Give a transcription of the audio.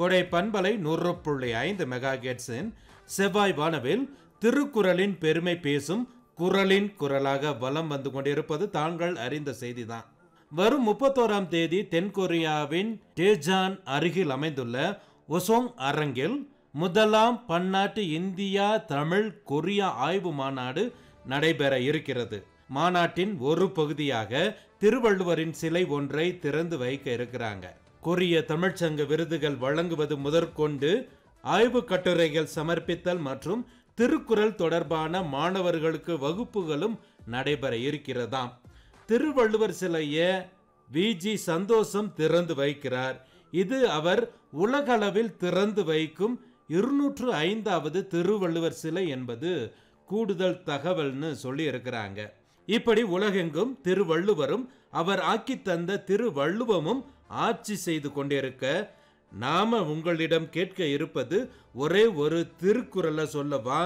கொடை பண்பலை நூறு புள்ளி ஐந்து மெகா செவ்வாய் வானவில் திருக்குறளின் பெருமை பேசும் குரலின் குரலாக வலம் வந்து கொண்டிருப்பது தாங்கள் அறிந்த செய்திதான் வரும் முப்பத்தோராம் தேதி தென்கொரியாவின் டேஜான் அருகில் அமைந்துள்ள ஒசோங் அரங்கில் முதலாம் பன்னாட்டு இந்தியா தமிழ் கொரியா ஆய்வு மாநாடு நடைபெற இருக்கிறது மாநாட்டின் ஒரு பகுதியாக திருவள்ளுவரின் சிலை ஒன்றை திறந்து வைக்க இருக்கிறாங்க கொரிய தமிழ்ச்சங்க விருதுகள் வழங்குவது முதற்கொண்டு ஆய்வு கட்டுரைகள் சமர்ப்பித்தல் மற்றும் திருக்குறள் தொடர்பான மாணவர்களுக்கு வகுப்புகளும் நடைபெற இருக்கிறதாம் திருவள்ளுவர் சிலையை விஜி சந்தோஷம் திறந்து வைக்கிறார் இது அவர் உலகளவில் திறந்து வைக்கும் இருநூற்று ஐந்தாவது திருவள்ளுவர் சிலை என்பது கூடுதல் தகவல்னு சொல்லி இருக்கிறாங்க இப்படி உலகெங்கும் திருவள்ளுவரும் அவர் ஆக்கி தந்த திருவள்ளுவமும் ஆட்சி செய்து கொண்டிருக்க நாம உங்களிடம் கேட்க இருப்பது ஒரே ஒரு திருக்குறளை சொல்ல வா